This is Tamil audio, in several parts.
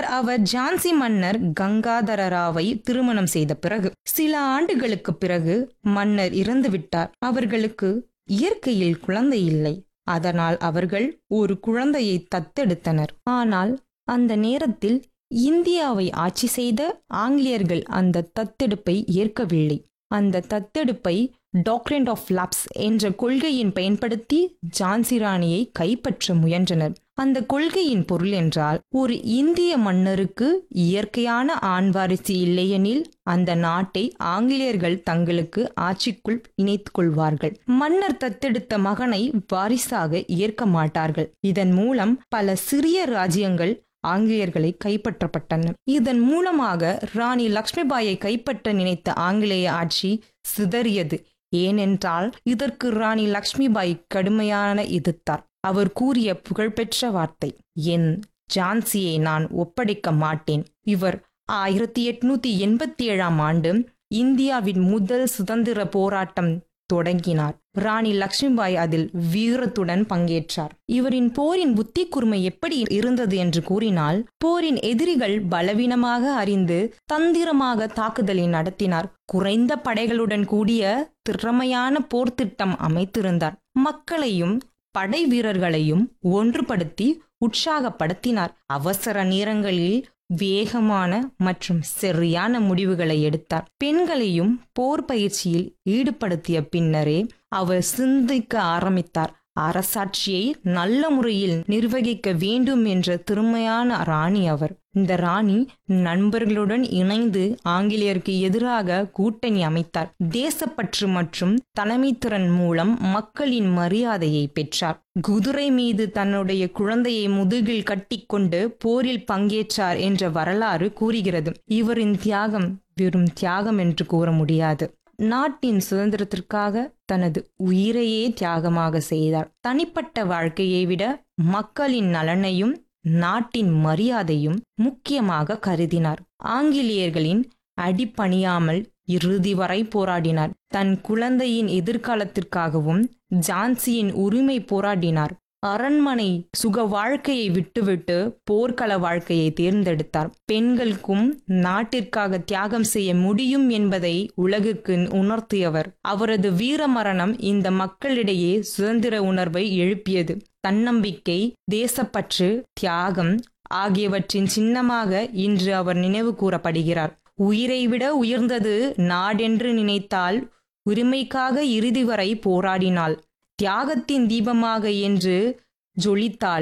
அவர் ஜான்சி மன்னர் கங்காதர ராவை திருமணம் செய்த பிறகு சில ஆண்டுகளுக்கு பிறகு மன்னர் இறந்துவிட்டார் அவர்களுக்கு இயற்கையில் குழந்தை இல்லை அதனால் அவர்கள் ஒரு குழந்தையை தத்தெடுத்தனர் ஆனால் அந்த நேரத்தில் இந்தியாவை ஆட்சி செய்த ஆங்கிலேயர்கள் அந்த தத்தெடுப்பை ஏற்கவில்லை அந்த தத்தெடுப்பை டாக்டரண்ட் ஆஃப் லாப்ஸ் என்ற கொள்கையின் பயன்படுத்தி ஜான்சி ராணியை கைப்பற்ற முயன்றனர் அந்த கொள்கையின் பொருள் என்றால் ஒரு இந்திய மன்னருக்கு இயற்கையான ஆண் வாரிசு இல்லையெனில் அந்த நாட்டை ஆங்கிலேயர்கள் தங்களுக்கு ஆட்சிக்குள் இணைத்துக் கொள்வார்கள் மன்னர் தத்தெடுத்த மகனை வாரிசாக ஏற்க மாட்டார்கள் இதன் மூலம் பல சிறிய ராஜ்யங்கள் ஆங்கிலேயர்களை கைப்பற்றப்பட்டன இதன் மூலமாக ராணி லக்ஷ்மிபாயை கைப்பற்ற நினைத்த ஆங்கிலேய ஆட்சி சிதறியது ஏனென்றால் இதற்கு ராணி லக்ஷ்மிபாய் கடுமையான எதிர்த்தார் அவர் கூறிய புகழ்பெற்ற வார்த்தை என் ஜான்சியை நான் ஒப்படைக்க மாட்டேன் இவர் ஆயிரத்தி எட்நூத்தி எண்பத்தி ஏழாம் ஆண்டு இந்தியாவின் முதல் சுதந்திர போராட்டம் தொடங்கினார் ராணி லக்ஷ்மிபாய் அதில் வீரத்துடன் பங்கேற்றார் இவரின் போரின் புத்தி கூர்மை எப்படி இருந்தது என்று கூறினால் போரின் எதிரிகள் பலவீனமாக அறிந்து தந்திரமாக தாக்குதலை நடத்தினார் குறைந்த படைகளுடன் கூடிய திறமையான போர் திட்டம் அமைத்திருந்தார் மக்களையும் படை வீரர்களையும் ஒன்றுபடுத்தி உற்சாகப்படுத்தினார் அவசர நேரங்களில் வேகமான மற்றும் சரியான முடிவுகளை எடுத்தார் பெண்களையும் போர் பயிற்சியில் ஈடுபடுத்திய பின்னரே அவர் சிந்திக்க ஆரம்பித்தார் அரசாட்சியை நல்ல முறையில் நிர்வகிக்க வேண்டும் என்ற திறமையான ராணி அவர் இந்த ராணி நண்பர்களுடன் இணைந்து ஆங்கிலேயருக்கு எதிராக கூட்டணி அமைத்தார் தேசப்பற்று மற்றும் தலைமைத்திறன் மூலம் மக்களின் மரியாதையை பெற்றார் குதிரை மீது தன்னுடைய குழந்தையை முதுகில் கட்டிக்கொண்டு போரில் பங்கேற்றார் என்ற வரலாறு கூறுகிறது இவரின் தியாகம் வெறும் தியாகம் என்று கூற முடியாது நாட்டின் சுதந்திரத்திற்காக தனது உயிரையே தியாகமாக செய்தார் தனிப்பட்ட வாழ்க்கையை விட மக்களின் நலனையும் நாட்டின் மரியாதையும் முக்கியமாக கருதினார் ஆங்கிலேயர்களின் அடிப்பணியாமல் இறுதி வரை போராடினார் தன் குழந்தையின் எதிர்காலத்திற்காகவும் ஜான்சியின் உரிமை போராடினார் அரண்மனை சுக வாழ்க்கையை விட்டுவிட்டு போர்க்கள வாழ்க்கையை தேர்ந்தெடுத்தார் பெண்களுக்கும் நாட்டிற்காக தியாகம் செய்ய முடியும் என்பதை உலகுக்கு உணர்த்தியவர் அவரது வீர மரணம் இந்த மக்களிடையே சுதந்திர உணர்வை எழுப்பியது தன்னம்பிக்கை தேசப்பற்று தியாகம் ஆகியவற்றின் சின்னமாக இன்று அவர் நினைவு கூறப்படுகிறார் உயிரை விட உயர்ந்தது நாடென்று நினைத்தால் உரிமைக்காக இறுதி வரை போராடினாள் தியாகத்தின் தீபமாக என்று ஜொலித்தாள்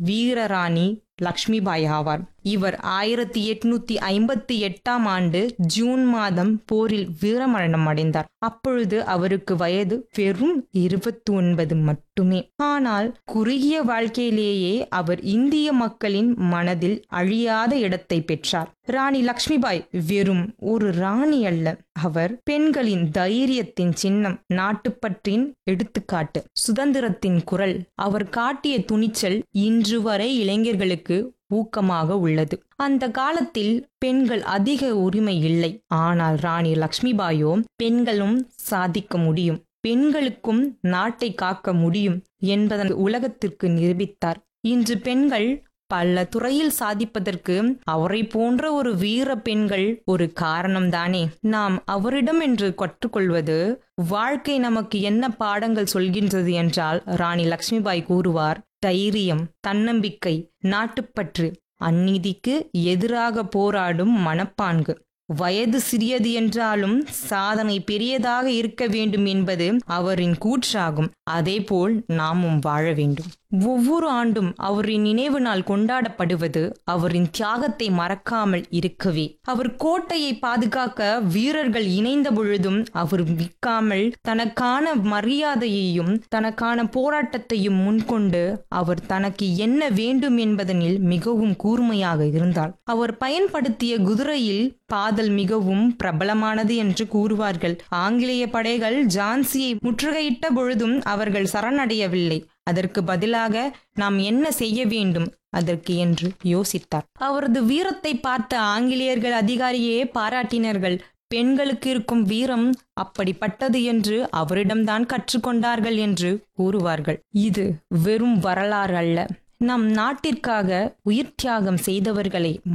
வீரராணி லக்ஷ்மிபாய் ஆவார் இவர் ஆயிரத்தி எட்நூத்தி ஐம்பத்தி எட்டாம் ஆண்டு ஜூன் மாதம் போரில் வீரமரணம் அடைந்தார் அப்பொழுது அவருக்கு வயது வெறும் இருபத்தி ஒன்பது மட்டுமே ஆனால் குறுகிய வாழ்க்கையிலேயே அவர் இந்திய மக்களின் மனதில் அழியாத இடத்தை பெற்றார் ராணி லக்ஷ்மிபாய் வெறும் ஒரு ராணி அல்ல அவர் பெண்களின் தைரியத்தின் சின்னம் நாட்டுப்பற்றின் எடுத்துக்காட்டு சுதந்திரத்தின் குரல் அவர் காட்டிய துணிச்சல் இன்று வரை இளைஞர்களுக்கு ஊக்கமாக உள்ளது அந்த காலத்தில் பெண்கள் அதிக உரிமை இல்லை ஆனால் ராணி லக்ஷ்மிபாயோ பெண்களும் சாதிக்க முடியும் பெண்களுக்கும் நாட்டை காக்க முடியும் என்பதன் உலகத்திற்கு நிரூபித்தார் இன்று பெண்கள் பல துறையில் சாதிப்பதற்கு அவரை போன்ற ஒரு வீர பெண்கள் ஒரு காரணம்தானே நாம் அவரிடம் என்று கற்றுக்கொள்வது வாழ்க்கை நமக்கு என்ன பாடங்கள் சொல்கின்றது என்றால் ராணி லக்ஷ்மிபாய் கூறுவார் தைரியம் தன்னம்பிக்கை நாட்டுப்பற்று அந்நீதிக்கு எதிராக போராடும் மனப்பான்கு வயது சிறியது என்றாலும் சாதனை பெரியதாக இருக்க வேண்டும் என்பது அவரின் கூற்றாகும் அதேபோல் நாமும் வாழ வேண்டும் ஒவ்வொரு ஆண்டும் அவரின் நினைவு நாள் கொண்டாடப்படுவது அவரின் தியாகத்தை மறக்காமல் இருக்கவே அவர் கோட்டையை பாதுகாக்க வீரர்கள் இணைந்த பொழுதும் அவர் விற்காமல் தனக்கான மரியாதையையும் தனக்கான போராட்டத்தையும் முன்கொண்டு அவர் தனக்கு என்ன வேண்டும் என்பதனில் மிகவும் கூர்மையாக இருந்தார் அவர் பயன்படுத்திய குதிரையில் பாதல் மிகவும் பிரபலமானது என்று கூறுவார்கள் ஆங்கிலேய படைகள் ஜான்சியை முற்றுகையிட்ட பொழுதும் அவர்கள் சரணடையவில்லை அதற்கு பதிலாக நாம் என்ன செய்ய வேண்டும் அதற்கு என்று யோசித்தார் அவரது வீரத்தை பார்த்த ஆங்கிலேயர்கள் அதிகாரியே பாராட்டினர்கள் பெண்களுக்கு இருக்கும் வீரம் அப்படிப்பட்டது என்று அவரிடம்தான் கற்றுக்கொண்டார்கள் என்று கூறுவார்கள் இது வெறும் வரலாறு அல்ல நம் நாட்டிற்காக உயிர் தியாகம் செய்தவர்களை